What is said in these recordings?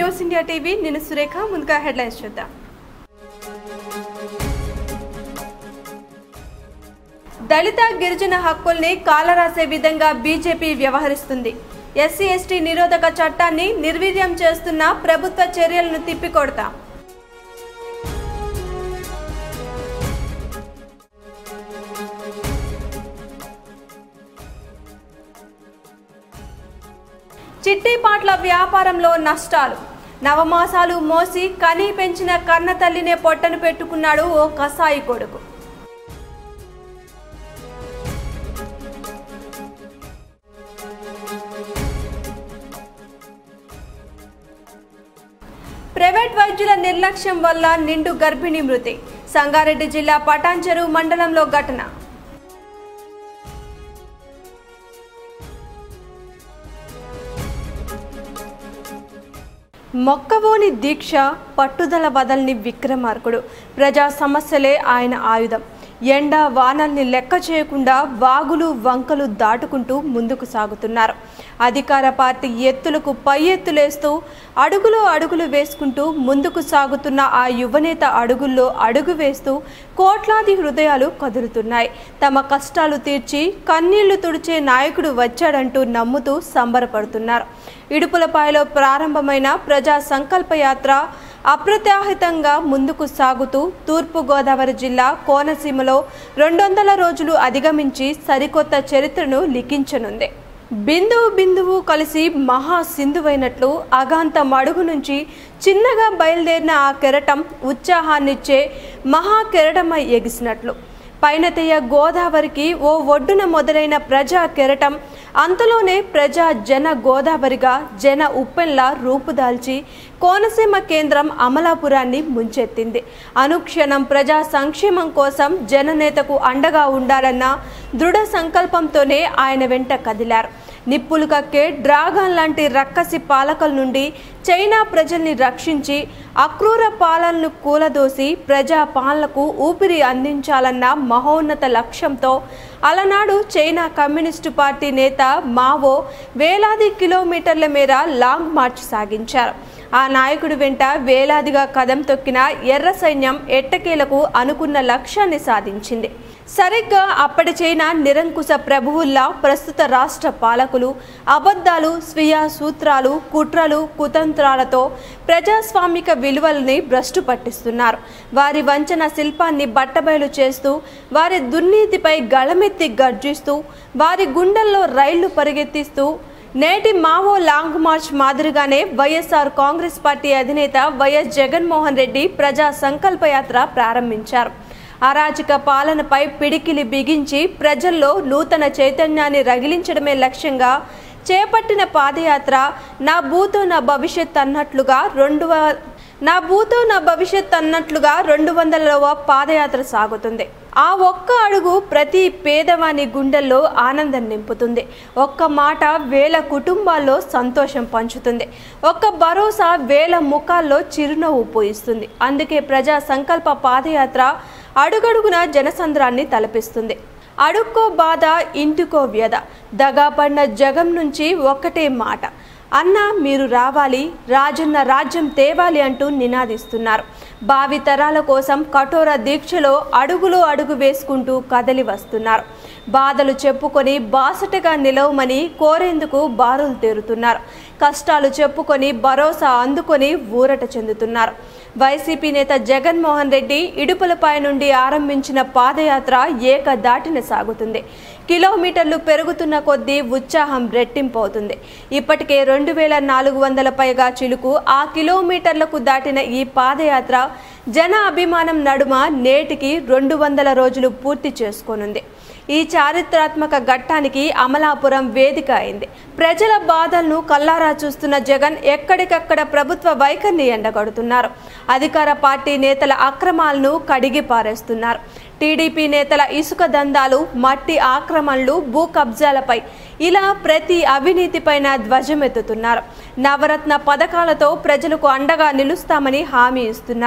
News India TV నేను సురేఖ ముందుగా headlines చూద్దాం దళిత గిరిజన హక్కుల్ని కాలరాసే విధంగా బీజేపీ వ్యవహరిస్తుంది ఎస్సీ ఎస్టీ నిరోధక చట్టాన్ని నిర్వీర్యం చేస్తున్న ప్రభుత్వ చర్యలను తిప్పికొడతాం చిట్టిపాట్ల వ్యాపారంలో నష్టాలు నవమాసాలు మోసి కనీ పెంచిన కన్న తల్లినే పొట్టను పెట్టుకున్నాడు ఓ కసాయి కొడుకు ప్రైవేట్ వైద్యుల నిర్లక్ష్యం వల్ల నిండు గర్భిణీ మృతి సంగారెడ్డి జిల్లా పటాన్చెరు మండలంలో ఘటన మొక్కవోని దీక్ష పట్టుదల వదల్ని విక్రమార్కుడు ప్రజా సమస్యలే ఆయన ఆయుధం ఎండ వానల్ని లెక్క చేయకుండా వాగులు వంకలు దాటుకుంటూ ముందుకు సాగుతున్నారు అధికార పార్టీ ఎత్తులకు పై ఎత్తులేస్తూ అడుగులో అడుగులు వేసుకుంటూ ముందుకు సాగుతున్న ఆ యువనేత అడుగుల్లో అడుగు వేస్తూ కోట్లాది హృదయాలు కదులుతున్నాయి తమ కష్టాలు తీర్చి కన్నీళ్లు తుడిచే నాయకుడు వచ్చాడంటూ నమ్ముతూ సంబరపడుతున్నారు ఇడుపులపాయలో ప్రారంభమైన ప్రజా సంకల్ప యాత్ర అప్రత్యాహితంగా ముందుకు సాగుతూ తూర్పు గోదావరి జిల్లా కోనసీమలో రెండు వందల రోజులు అధిగమించి సరికొత్త చరిత్రను లిఖించనుంది బిందువు బిందువు కలిసి మహా సింధువైనట్లు అగాంత మడుగు నుంచి చిన్నగా బయలుదేరిన ఆ కెరటం ఉత్సాహాన్నిచ్చే మహా కెరటమై ఎగిసినట్లు పైనతెయ్య గోదావరికి ఓ ఒడ్డున మొదలైన ప్రజా కెరటం అంతలోనే ప్రజా జన గోదావరిగా జన ఉప్పెన్లా రూపుదాల్చి కోనసీమ కేంద్రం అమలాపురాన్ని ముంచెత్తింది అనుక్షణం ప్రజా సంక్షేమం కోసం జననేతకు అండగా ఉండాలన్న దృఢ సంకల్పంతోనే ఆయన వెంట కదిలారు నిప్పులు కక్కే డ్రాగన్ లాంటి రక్కసి పాలకుల నుండి చైనా ప్రజల్ని రక్షించి అక్రూర పాలనను కూలదోసి ప్రజా పాలనకు ఊపిరి అందించాలన్న మహోన్నత లక్ష్యంతో అలనాడు చైనా కమ్యూనిస్టు పార్టీ నేత మావో వేలాది కిలోమీటర్ల మేర లాంగ్ మార్చ్ సాగించారు ఆ నాయకుడి వెంట వేలాదిగా కదం తొక్కిన ఎర్ర సైన్యం ఎట్టకేలకు అనుకున్న లక్ష్యాన్ని సాధించింది సరిగ్గా అప్పటి చైనా నిరంకుశ ప్రభువుల్లా ప్రస్తుత రాష్ట్ర పాలకులు అబద్ధాలు స్వీయ సూత్రాలు కుట్రలు కుతంత్రాలతో ప్రజాస్వామిక విలువల్ని భ్రష్టు పట్టిస్తున్నారు వారి వంచన శిల్పాన్ని బట్టబయలు చేస్తూ వారి దుర్నీతిపై గళమెత్తి గర్జిస్తూ వారి గుండెల్లో రైళ్లు పరిగెత్తిస్తూ నేటి మావో లాంగ్ మార్చ్ మాదిరిగానే వైఎస్ఆర్ కాంగ్రెస్ పార్టీ అధినేత వైఎస్ జగన్మోహన్ రెడ్డి ప్రజా సంకల్ప యాత్ర ప్రారంభించారు అరాచక పాలనపై పిడికిలి బిగించి ప్రజల్లో నూతన చైతన్యాన్ని రగిలించడమే లక్ష్యంగా చేపట్టిన పాదయాత్ర నా భూతో నా భవిష్యత్ అన్నట్లుగా రెండు వ- నా భూతో నా భవిష్యత్ అన్నట్లుగా రెండు వందలవ పాదయాత్ర సాగుతుంది ఆ ఒక్క అడుగు ప్రతి పేదవాని గుండెల్లో ఆనందం నింపుతుంది ఒక్క మాట వేల కుటుంబాల్లో సంతోషం పంచుతుంది ఒక్క భరోసా వేల ముఖాల్లో చిరునవ్వు పోయిస్తుంది అందుకే ప్రజా సంకల్ప పాదయాత్ర అడుగడుగున జనసంద్రాన్ని తలపిస్తుంది అడుక్కో బాధ ఇంటికో వ్యధ దగాపడిన జగం నుంచి ఒక్కటే మాట అన్న మీరు రావాలి రాజన్న రాజ్యం తేవాలి అంటూ నినాదిస్తున్నారు భావి తరాల కోసం కఠోర దీక్షలో అడుగులో అడుగు వేసుకుంటూ కదలి వస్తున్నారు బాధలు చెప్పుకొని బాసటగా నిలవమని కోరేందుకు బారులు తేరుతున్నారు కష్టాలు చెప్పుకొని భరోసా అందుకొని ఊరట చెందుతున్నారు వైసీపీ నేత జగన్మోహన్ రెడ్డి ఇడుపులపై నుండి ఆరంభించిన పాదయాత్ర ఏకదాటిన సాగుతుంది కిలోమీటర్లు పెరుగుతున్న కొద్దీ ఉత్సాహం రెట్టింపవుతుంది ఇప్పటికే రెండు వేల నాలుగు వందల పైగా చిలుకు ఆ కిలోమీటర్లకు దాటిన ఈ పాదయాత్ర జన అభిమానం నడుమ నేటికి రెండు వందల రోజులు పూర్తి చేసుకోనుంది ఈ చారిత్రాత్మక ఘట్టానికి అమలాపురం వేదిక అయింది ప్రజల బాధలను కల్లారా చూస్తున్న జగన్ ఎక్కడికక్కడ ప్రభుత్వ వైఖరిని ఎండగడుతున్నారు అధికార పార్టీ నేతల అక్రమాలను కడిగి పారేస్తున్నారు టీడీపీ నేతల ఇసుక దందాలు మట్టి ఆక్రమణలు భూ కబ్జాలపై ఇలా ప్రతి అవినీతిపైన ధ్వజమెత్తుతున్నారు నవరత్న పథకాలతో ప్రజలకు అండగా నిలుస్తామని హామీ ఇస్తున్నారు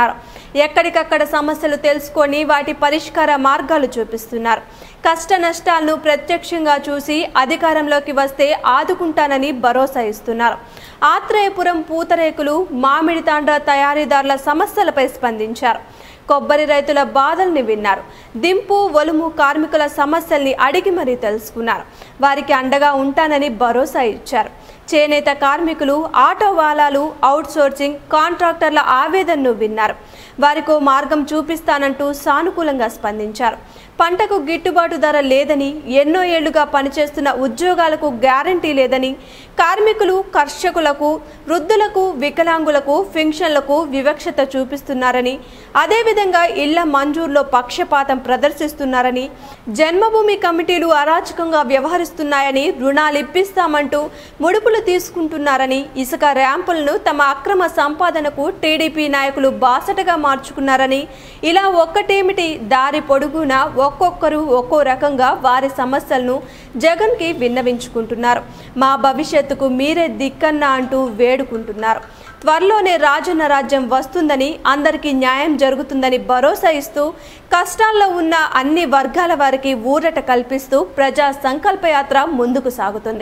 ఎక్కడికక్కడ సమస్యలు తెలుసుకొని వాటి పరిష్కార మార్గాలు చూపిస్తున్నారు కష్ట నష్టాలను ప్రత్యక్షంగా చూసి అధికారంలోకి వస్తే ఆదుకుంటానని భరోసా ఇస్తున్నారు ఆత్రేయపురం పూతరేకులు మామిడి తాండ్ర తయారీదారుల సమస్యలపై స్పందించారు కొబ్బరి రైతుల బాధల్ని విన్నారు దింపు ఒలుము కార్మికుల సమస్యల్ని అడిగి మరీ తెలుసుకున్నారు వారికి అండగా ఉంటానని భరోసా ఇచ్చారు చేనేత కార్మికులు ఆటో వాలాలు అవుట్సోర్సింగ్ కాంట్రాక్టర్ల ఆవేదనను విన్నారు వారికో మార్గం చూపిస్తానంటూ సానుకూలంగా స్పందించారు పంటకు గిట్టుబాటు ధర లేదని ఎన్నో ఏళ్లుగా పనిచేస్తున్న ఉద్యోగాలకు గ్యారంటీ లేదని కార్మికులు కర్షకులకు వృద్ధులకు వికలాంగులకు ఫింక్షన్లకు వివక్షత చూపిస్తున్నారని అదేవిధంగా ఇళ్ల మంజూరులో పక్షపాతం ప్రదర్శిస్తున్నారని జన్మభూమి కమిటీలు అరాచకంగా వ్యవహరిస్తున్నాయని రుణాలు ఇప్పిస్తామంటూ ముడుపులు తీసుకుంటున్నారని ఇసుక ర్యాంపులను తమ అక్రమ సంపాదనకు టీడీపీ నాయకులు బాసటగా మార్చుకున్నారని ఇలా ఒక్కటేమిటి దారి పొడుగునా ఒక్కొక్కరు ఒక్కో రకంగా వారి సమస్యలను జగన్కి విన్నవించుకుంటున్నారు మా భవిష్యత్తుకు మీరే దిక్కన్నా అంటూ వేడుకుంటున్నారు త్వరలోనే రాజన్న రాజ్యం వస్తుందని అందరికీ న్యాయం జరుగుతుందని భరోసా ఇస్తూ కష్టాల్లో ఉన్న అన్ని వర్గాల వారికి ఊరట కల్పిస్తూ ప్రజా సంకల్పయాత్ర ముందుకు సాగుతుంది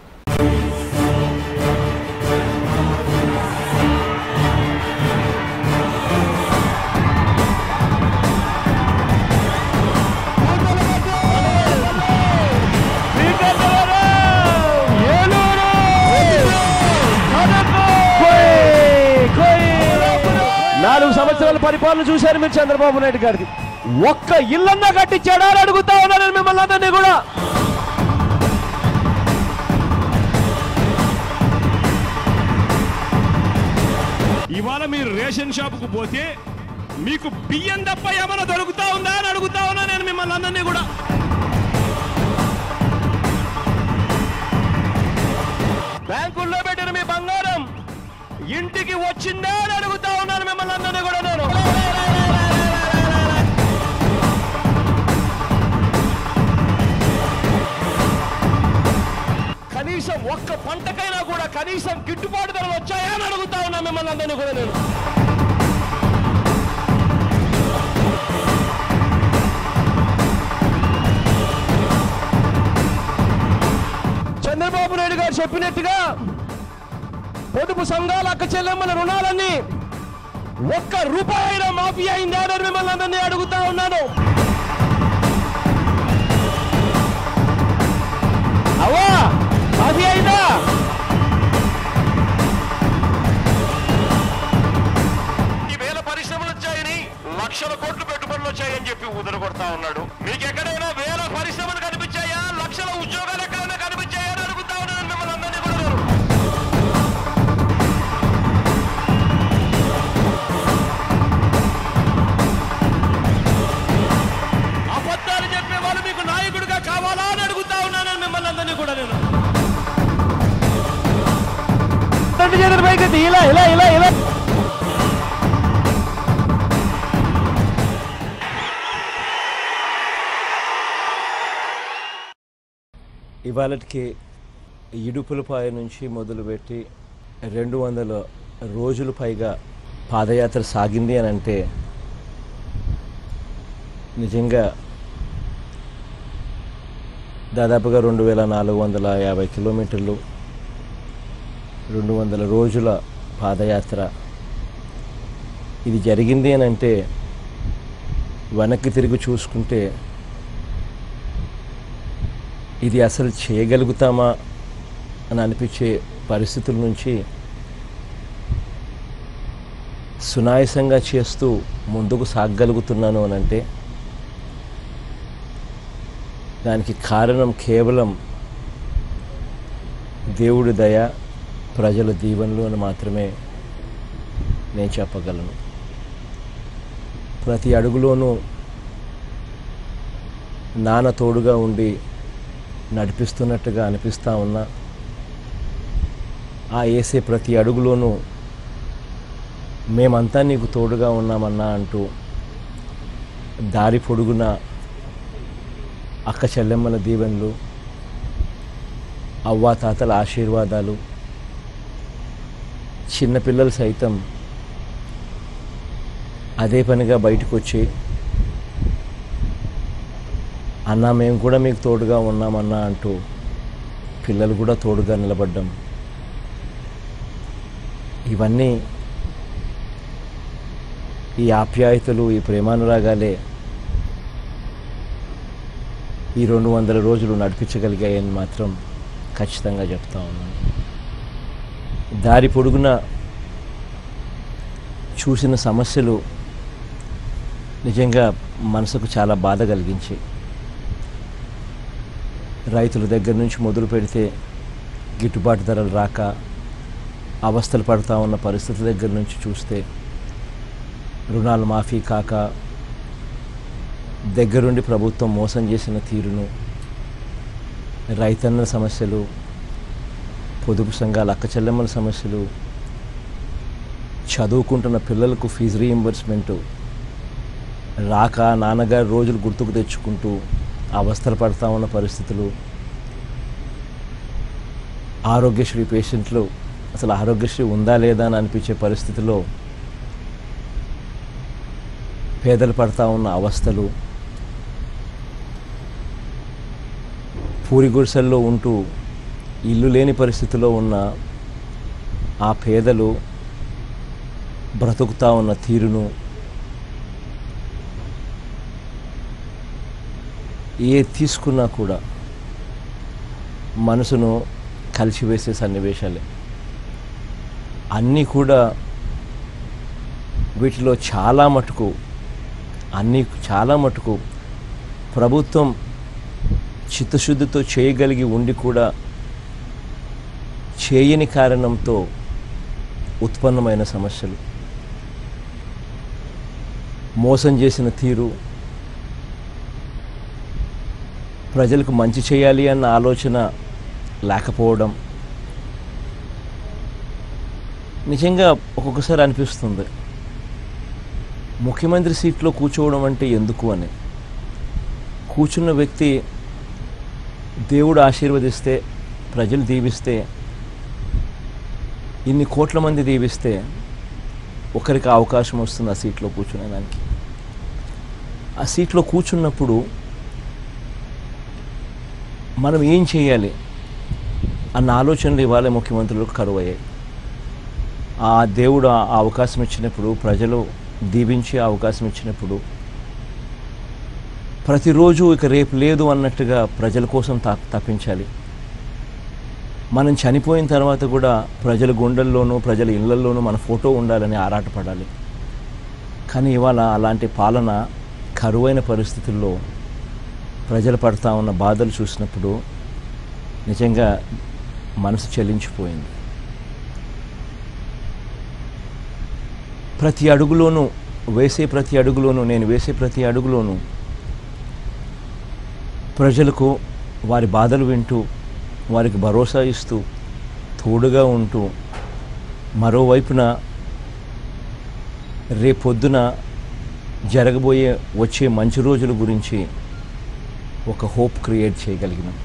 నాలుగు సంవత్సరాల పరిపాలన చూశారు మీరు చంద్రబాబు నాయుడు గారిది ఒక్క ఇల్లన్నా కట్టించాడా అని అడుగుతా ఉన్నాను నేను మిమ్మల్ని అందరినీ కూడా ఇవాళ మీరు రేషన్ షాపుకు పోతే మీకు బియ్యం తప్ప ఏమైనా దొరుకుతా ఉందా అని అడుగుతా ఉన్నా నేను మిమ్మల్ని అందరినీ కూడా బ్యాంకుల్లో పెట్టిన మీ బంగారం ఇంటికి వచ్చిందా అని అడుగుతా ఉన్నాను మిమ్మల్ని అందరినీ కూడా నేను కనీసం ఒక్క పంటకైనా కూడా కనీసం గిట్టుబాటు ధరలు వచ్చాయా అని అడుగుతా ఉన్నా మిమ్మల్ని అందరినీ కూడా నేను చంద్రబాబు నాయుడు గారు చెప్పినట్టుగా పొదుపు సంఘాల అక్క చెల్లెమ్మల రుణాలన్నీ ఒక్క రూపాయి అయినా మాఫీ అయిందా అని మిమ్మల్ని అందరినీ అడుగుతా ఉన్నాను అవా మాఫీ అయిందా ఈ వేల పరిశ్రమలు వచ్చాయని లక్షల కోట్లు పెట్టుబడులు వచ్చాయని చెప్పి ఊదర కొడతా ఉన్నాడు మీకు ఎక్కడైనా వేల పరిశ్రమలు కనిపించాయా లక్షల ఉద్యోగాలు ఎక్కడైనా కనిపించాయా అని అడుగుతా ఉన్నాను మిమ్మల్ని అందరినీ కూడా నేను. అబద్ధాలు చెప్పే వాళ్ళు మీకు నాయకుడిగా కావాలా అని అడుగుతా ఉన్నాను మిమ్మల్ని అందరినీ కూడా నేను రెండు చేతుల పైకి ఇలా ఇలా ఇలా ఇలా ఇవాళకి ఇడుపులపాయ నుంచి మొదలుపెట్టి రెండు వందల రోజులు పైగా పాదయాత్ర సాగింది అని అంటే నిజంగా దాదాపుగా రెండు వేల నాలుగు వందల యాభై కిలోమీటర్లు రెండు వందల రోజుల పాదయాత్ర ఇది జరిగింది అని అంటే వెనక్కి తిరిగి చూసుకుంటే ఇది అసలు చేయగలుగుతామా అని అనిపించే పరిస్థితుల నుంచి సునాయసంగా చేస్తూ ముందుకు సాగగలుగుతున్నాను అని అంటే దానికి కారణం కేవలం దేవుడి దయ ప్రజల దీవెనలు అని మాత్రమే నేను చెప్పగలను ప్రతి అడుగులోనూ నాన్న తోడుగా ఉండి నడిపిస్తున్నట్టుగా అనిపిస్తూ ఉన్నా ఆ వేసే ప్రతి అడుగులోనూ మేమంతా నీకు తోడుగా ఉన్నామన్నా అంటూ దారి పొడుగున అక్క చెల్లెమ్మల దీవెనలు అవ్వా తాతల ఆశీర్వాదాలు చిన్నపిల్లలు సైతం అదే పనిగా బయటకు వచ్చి అన్నా మేము కూడా మీకు తోడుగా ఉన్నామన్నా అంటూ పిల్లలు కూడా తోడుగా నిలబడ్డం ఇవన్నీ ఈ ఆప్యాయతలు ఈ ప్రేమానురాగాలే ఈ రెండు వందల రోజులు నడిపించగలిగాయని మాత్రం ఖచ్చితంగా చెప్తా ఉన్నాను దారి పొడుగున చూసిన సమస్యలు నిజంగా మనసుకు చాలా బాధ కలిగించి రైతుల దగ్గర నుంచి మొదలు పెడితే గిట్టుబాటు ధరలు రాక అవస్థలు పడుతూ ఉన్న పరిస్థితుల దగ్గర నుంచి చూస్తే రుణాలు మాఫీ కాక దగ్గరుండి ప్రభుత్వం మోసం చేసిన తీరును రైతన్న సమస్యలు పొదుపు సంఘాల అక్క చెల్లెమ్మల సమస్యలు చదువుకుంటున్న పిల్లలకు ఫీజు రీయింబర్స్మెంటు రాక నాన్నగారు రోజులు గుర్తుకు తెచ్చుకుంటూ అవస్థలు పడతా ఉన్న పరిస్థితులు ఆరోగ్యశ్రీ పేషెంట్లు అసలు ఆరోగ్యశ్రీ ఉందా లేదా అని అనిపించే పరిస్థితిలో పేదలు పడతా ఉన్న అవస్థలు పూరి గుడిసెల్లో ఉంటూ ఇల్లు లేని పరిస్థితిలో ఉన్న ఆ పేదలు బ్రతుకుతా ఉన్న తీరును ఏ తీసుకున్నా కూడా మనసును కలిసివేసే సన్నివేశాలే అన్నీ కూడా వీటిలో చాలా మటుకు అన్నీ చాలా మటుకు ప్రభుత్వం చిత్తశుద్ధితో చేయగలిగి ఉండి కూడా చేయని కారణంతో ఉత్పన్నమైన సమస్యలు మోసం చేసిన తీరు ప్రజలకు మంచి చేయాలి అన్న ఆలోచన లేకపోవడం నిజంగా ఒక్కొక్కసారి అనిపిస్తుంది ముఖ్యమంత్రి సీట్లో కూర్చోవడం అంటే ఎందుకు అని కూర్చున్న వ్యక్తి దేవుడు ఆశీర్వదిస్తే ప్రజలు దీవిస్తే ఇన్ని కోట్ల మంది దీవిస్తే ఒకరికి అవకాశం వస్తుంది ఆ సీట్లో కూర్చునేదానికి ఆ సీట్లో కూర్చున్నప్పుడు మనం ఏం చేయాలి అన్న ఆలోచనలు ఇవాళ ముఖ్యమంత్రులకు కరువు అయ్యాయి ఆ దేవుడు ఆ అవకాశం ఇచ్చినప్పుడు ప్రజలు దీవించే అవకాశం ఇచ్చినప్పుడు ప్రతిరోజు ఇక రేపు లేదు అన్నట్టుగా ప్రజల కోసం త తప్పించాలి మనం చనిపోయిన తర్వాత కూడా ప్రజల గుండెల్లోనూ ప్రజల ఇళ్లల్లోనూ మన ఫోటో ఉండాలని ఆరాటపడాలి కానీ ఇవాళ అలాంటి పాలన కరువైన పరిస్థితుల్లో ప్రజలు పడతా ఉన్న బాధలు చూసినప్పుడు నిజంగా మనసు చెల్లించిపోయింది ప్రతి అడుగులోనూ వేసే ప్రతి అడుగులోనూ నేను వేసే ప్రతి అడుగులోనూ ప్రజలకు వారి బాధలు వింటూ వారికి భరోసా ఇస్తూ తోడుగా ఉంటూ మరోవైపున రేపొద్దున జరగబోయే వచ్చే మంచి రోజుల గురించి ఒక హోప్ క్రియేట్ చేయగలిగినాం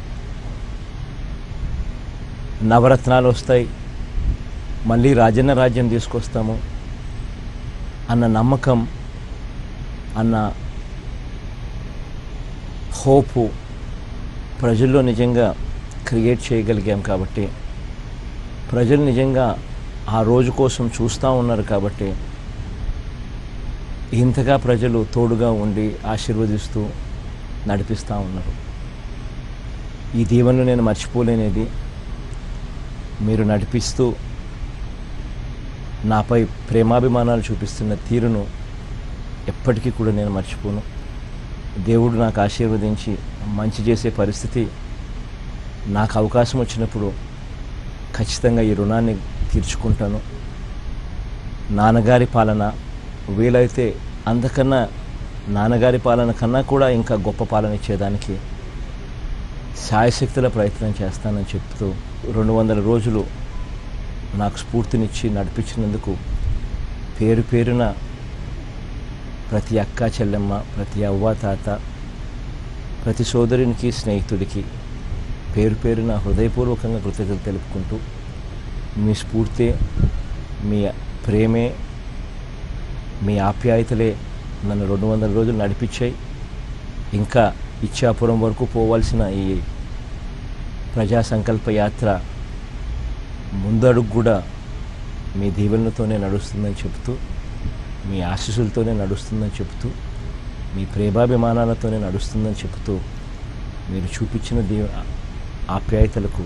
నవరత్నాలు వస్తాయి మళ్ళీ రాజన్న రాజ్యం తీసుకొస్తాము అన్న నమ్మకం అన్న హోపు ప్రజల్లో నిజంగా క్రియేట్ చేయగలిగాం కాబట్టి ప్రజలు నిజంగా ఆ రోజు కోసం చూస్తూ ఉన్నారు కాబట్టి ఇంతగా ప్రజలు తోడుగా ఉండి ఆశీర్వదిస్తూ నడిపిస్తూ ఉన్నారు ఈ దీవెనలు నేను మర్చిపోలేనిది మీరు నడిపిస్తూ నాపై ప్రేమాభిమానాలు చూపిస్తున్న తీరును ఎప్పటికీ కూడా నేను మర్చిపోను దేవుడు నాకు ఆశీర్వదించి మంచి చేసే పరిస్థితి నాకు అవకాశం వచ్చినప్పుడు ఖచ్చితంగా ఈ రుణాన్ని తీర్చుకుంటాను నాన్నగారి పాలన వీలైతే అంతకన్నా నాన్నగారి పాలన కన్నా కూడా ఇంకా గొప్ప పాలన ఇచ్చేదానికి శాయశక్తుల ప్రయత్నం చేస్తానని చెప్తూ రెండు వందల రోజులు నాకు స్ఫూర్తినిచ్చి నడిపించినందుకు పేరు పేరున ప్రతి అక్క చెల్లెమ్మ ప్రతి అవ్వ తాత ప్రతి సోదరునికి స్నేహితుడికి పేరు పేరున హృదయపూర్వకంగా కృతజ్ఞతలు తెలుపుకుంటూ మీ స్ఫూర్తి మీ ప్రేమే మీ ఆప్యాయతలే నన్ను రెండు వందల రోజులు నడిపించాయి ఇంకా ఇచ్చాపురం వరకు పోవాల్సిన ఈ ప్రజా సంకల్ప యాత్ర ముందడుగు కూడా మీ దీవెనలతోనే నడుస్తుందని చెబుతూ మీ ఆశీస్సులతోనే నడుస్తుందని చెబుతూ మీ ప్రేమాభిమానాలతోనే నడుస్తుందని చెబుతూ మీరు చూపించిన దీవ ఆప్యాయతలకు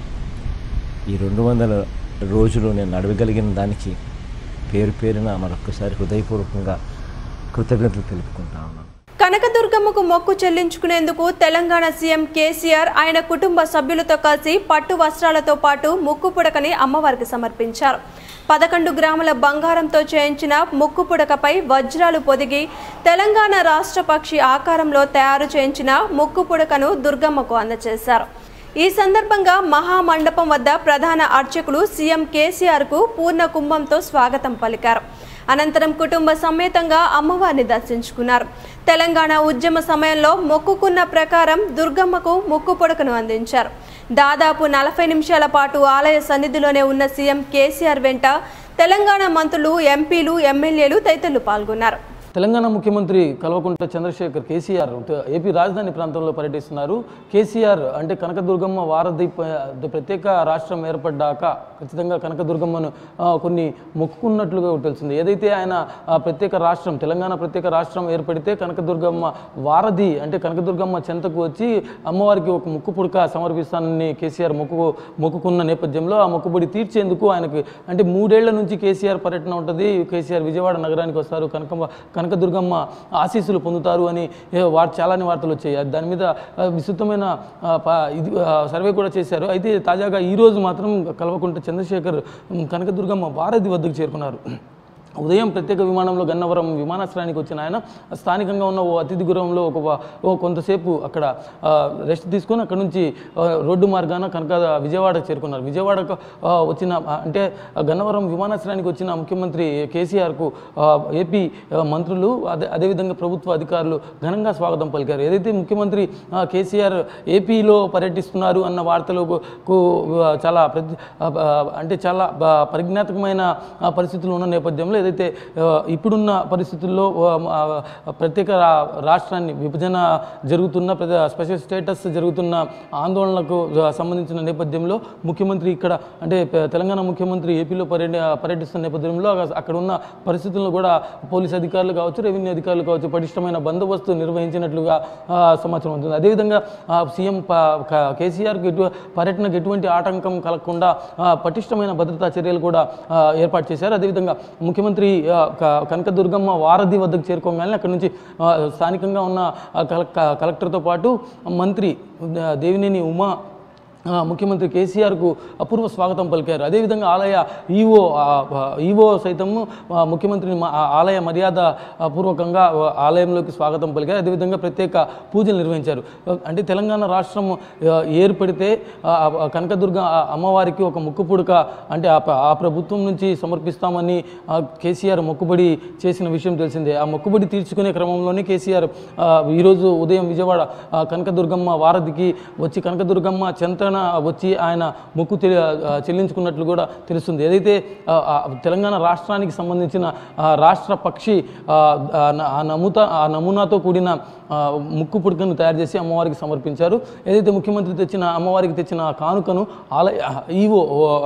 ఈ రెండు వందల రోజులు నేను నడవగలిగిన దానికి పేరు పేరున మరొక్కసారి హృదయపూర్వకంగా కృతజ్ఞతలు తెలుపుకుంటా ఉన్నాను కనకదుర్గమ్మకు మొక్కు చెల్లించుకునేందుకు తెలంగాణ సీఎం కేసీఆర్ ఆయన కుటుంబ సభ్యులతో కలిసి పట్టు వస్త్రాలతో పాటు ముక్కు పుడకని అమ్మవారికి సమర్పించారు పదకొండు గ్రాముల బంగారంతో చేయించిన ముక్కు పుడకపై వజ్రాలు పొదిగి తెలంగాణ రాష్ట్ర పక్షి ఆకారంలో తయారు చేయించిన ముక్కు పుడకను దుర్గమ్మకు అందజేశారు ఈ సందర్భంగా మహామండపం వద్ద ప్రధాన అర్చకులు సీఎం కేసీఆర్కు పూర్ణ కుంభంతో స్వాగతం పలికారు అనంతరం కుటుంబ సమేతంగా అమ్మవారిని దర్శించుకున్నారు తెలంగాణ ఉద్యమ సమయంలో మొక్కుకున్న ప్రకారం దుర్గమ్మకు ముక్కు పొడకను అందించారు దాదాపు నలభై నిమిషాల పాటు ఆలయ సన్నిధిలోనే ఉన్న సీఎం కేసీఆర్ వెంట తెలంగాణ మంత్రులు ఎంపీలు ఎమ్మెల్యేలు తదితరులు పాల్గొన్నారు తెలంగాణ ముఖ్యమంత్రి కల్వకుంట్ల చంద్రశేఖర్ కేసీఆర్ త- ఏపీ రాజధాని ప్రాంతంలో పర్యటిస్తున్నారు కేసీఆర్ అంటే కనకదుర్గమ్మ వారధి ప- ప్రత్యేక రాష్ట్రం ఏర్పడ్డాక ఖచ్చితంగా కనకదుర్గమ్మను ఆ, కొన్ని మొక్కుకున్నట్లుగా తెలిసింది ఏదైతే ఆయన ఆ, ప్రత్యేక రాష్ట్రం తెలంగాణ ప్రత్యేక రాష్ట్రం ఏర్పడితే కనకదుర్గమ్మ వారధి అంటే కనకదుర్గమ్మ చెంతకు వచ్చి అమ్మవారికి ఒక ముక్కు పుడక సమర్పిస్తానని కేసీఆర్ మొక్కు మొక్కుకున్న నేపథ్యంలో ఆ మొక్కుబడి తీర్చేందుకు ఆయనకు అంటే మూడేళ్ల నుంచి కేసీఆర్ పర్యటన ఉంటుంది కేసీఆర్ విజయవాడ నగరానికి వస్తారు కనకమ్మ కనకదుర్గమ్మ ఆశీస్సులు పొందుతారు అని ఏ, వార్ చాలాని వార్తలు వచ్చాయి అది దాని మీద ఆ, విస్తృతమైన ఆ, ప- ఇది ఆ, సర్వే కూడా చేశారు అయితే తాజాగా ఈ రోజు మాత్రం కల్వకుంట్ల చంద్రశేఖర్ ఉమ్, కనకదుర్గమ్మ వారధి వద్దకు చేరుకున్నారు ఉదయం ప్రత్యేక విమానంలో గన్నవరం విమానాశ్రయానికి వచ్చిన ఆయన స్థానికంగా ఉన్న ఓ అతిథి గృహంలో ఒక వ- ఓ కొంతసేపు అక్కడ ఆ, రెస్ట్ తీసుకొని అక్కడ నుంచి ఆ, రోడ్డు మార్గాన కనుక విజయవాడకు చేరుకున్నారు విజయవాడకు ఆ, వచ్చిన ఆ, అంటే ఆ గన్నవరం విమానాశ్రయానికి వచ్చిన ముఖ్యమంత్రి కేసీఆర్కు ఆ, ఏపీ ఆ, మంత్రులు అదే అదేవిధంగా ప్రభుత్వ అధికారులు ఘనంగా స్వాగతం పలికారు ఏదైతే ముఖ్యమంత్రి ఆ, కేసీఆర్ ఏపీలో పర్యటిస్తున్నారు అన్న వార్తలకు కు, ఆ, చాలా ప్రతి ఆ, ఆ, అంటే చాలా బ- పరిజ్ఞాతకమైన ఆ, పరిస్థితులు ఉన్న నేపథ్యంలో ఏదైతే ఆ, ఇప్పుడున్న పరిస్థితుల్లో ఆ, ఆ, ప్రత్యేక రా- రాష్ట్రాన్ని విభజన జరుగుతున్న ప్రతి స్పెషల్ స్టేటస్ జరుగుతున్న ఆందోళనలకు ఆ, సంబంధించిన నేపథ్యంలో ముఖ్యమంత్రి ఇక్కడ అంటే ప- తెలంగాణ ముఖ్యమంత్రి ఏపీలో పర్యట పర్యటిస్తున్న నేపథ్యంలో అగ- అక్కడ ఉన్న పరిస్థితులను కూడా పోలీస్ అధికారులు కావచ్చు రెవెన్యూ అధికారులు కావచ్చు పటిష్టమైన బందోబస్తు నిర్వహించినట్లుగా ఆ, సమాచారం ఉంటుంది అదేవిధంగా ఆ, సీఎం ప- క- కేసీఆర్కి ఎటు పర్యటనకు ఎటువంటి ఆటంకం కలగకుండా ఆ, పటిష్టమైన భద్రతా చర్యలు కూడా ఆ, ఏర్పాటు చేశారు అదేవిధంగా ముఖ్యమంత్రి ఆ, క- కనకదుర్గమ్మ వారధి వద్దకు చేరుకోగానే అక్కడి నుంచి ఆ, స్థానికంగా ఉన్న ఆ, కల- క- కలెక్టర్తో పాటు మంత్రి ఆ, దేవినేని ఉమా ఆ, ముఖ్యమంత్రి కేసీఆర్కు అపూర్వ స్వాగతం పలికారు అదేవిధంగా ఆలయ ఈవో ఆ, ఆ, ఈవో సైతము ఆ, ముఖ్యమంత్రిని మా- ఆ ఆలయ మర్యాద ఆ, పూర్వకంగా ఆ, ఆలయంలోకి స్వాగతం పలికారు అదేవిధంగా ప్రత్యేక పూజలు నిర్వహించారు అంటే తెలంగాణ రాష్ట్రం ఆ, ఏర్పడితే ఆ, ఆ, కనకదుర్గ ఆ అమ్మవారికి ఒక ముక్కు పుడక అంటే ఆ ప్ర- ఆ ప్రభుత్వం నుంచి సమర్పిస్తామని ఆ, కేసీఆర్ మొక్కుబడి చేసిన విషయం తెలిసిందే ఆ మొక్కుబడి తీర్చుకునే క్రమంలోనే కేసీఆర్ ఆ, ఈరోజు ఉదయం విజయవాడ ఆ, కనకదుర్గమ్మ వారధికి వచ్చి కనకదుర్గమ్మ చెంతన వచ్చి ఆయన మొక్కు తె- ఆ, చెల్లించుకున్నట్లు కూడా తెలుస్తుంది ఏదైతే ఆ, ఆ, తెలంగాణ రాష్ట్రానికి సంబంధించిన ఆ, రాష్ట్ర పక్షి ఆ, ఆ న- ఆ నమూత ఆ నమూనాతో కూడిన ఆ, ముక్కు పుడకను తయారు చేసి అమ్మవారికి సమర్పించారు ఏదైతే ముఖ్యమంత్రి తెచ్చిన అమ్మవారికి తెచ్చిన ఆ కానుకను ఆలయ ఈవో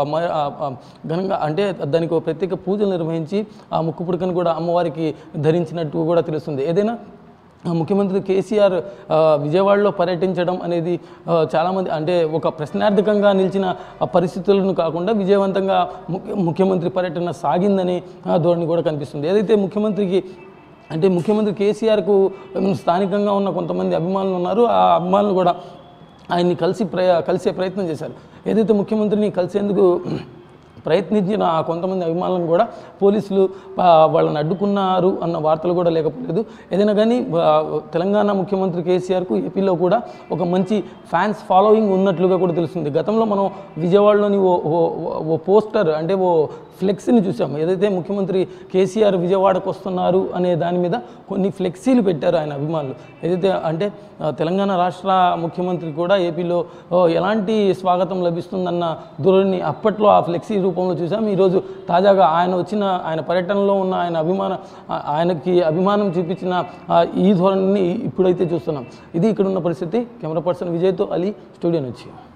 ఘనంగా అంటే దానికి ఒక ప్రత్యేక పూజలు నిర్వహించి ఆ ముక్కు పుడకను కూడా అమ్మవారికి ధరించినట్టు కూడా తెలుస్తుంది ఏదైనా ఆ ముఖ్యమంత్రి కేసీఆర్ ఆ, విజయవాడలో పర్యటించడం అనేది ఆ, చాలామంది అంటే ఒక ప్రశ్నార్థకంగా నిలిచిన ఆ పరిస్థితులను కాకుండా విజయవంతంగా ముఖ్య ముఖ్యమంత్రి పర్యటన సాగిందని ఆ, ధోరణి కూడా కనిపిస్తుంది ఏదైతే ముఖ్యమంత్రికి అంటే ముఖ్యమంత్రి కేసీఆర్కు ఉమ్, స్థానికంగా ఉన్న కొంతమంది అభిమానులు ఉన్నారు ఆ అభిమానులు కూడా ఆయన్ని కలిసి ప్రయ కలిసే ప్రయత్నం చేశారు ఏదైతే ముఖ్యమంత్రిని కలిసేందుకు ప్రయత్నించిన ఆ కొంతమంది అభిమానులను కూడా పోలీసులు ఆ, వాళ్ళని అడ్డుకున్నారు అన్న వార్తలు కూడా లేకపోలేదు ఏదైనా కానీ ఆ, తెలంగాణ ముఖ్యమంత్రి కేసీఆర్కు ఏపీలో కూడా ఒక మంచి ఫ్యాన్స్ ఫాలోయింగ్ ఉన్నట్లుగా కూడా తెలుస్తుంది గతంలో మనం విజయవాడలోని ఓ ఓ- ఓ పోస్టర్ అంటే ఓ ఫ్లెక్సీని చూసాం ఏదైతే ముఖ్యమంత్రి కేసీఆర్ విజయవాడకు వస్తున్నారు అనే దాని మీద కొన్ని ఫ్లెక్సీలు పెట్టారు ఆయన అభిమానులు ఏదైతే అంటే ఆ, తెలంగాణ రాష్ట్ర ముఖ్యమంత్రి కూడా ఏపీలో ఓ, ఎలాంటి స్వాగతం లభిస్తుందన్న ధోరణి అప్పట్లో ఆ ఫ్లెక్సీ రూపంలో చూసాం ఈరోజు తాజాగా ఆయన వచ్చిన ఆయన పర్యటనలో ఉన్న ఆయన అభిమాన ఆ- ఆయనకి అభిమానం చూపించిన ఆ, ఈ ధోరణిని ఇప్పుడైతే చూస్తున్నాం ఇది ఇక్కడ ఉన్న పరిస్థితి కెమెరా పర్సన్ విజయ్తో అలీ స్టూడియో నుంచి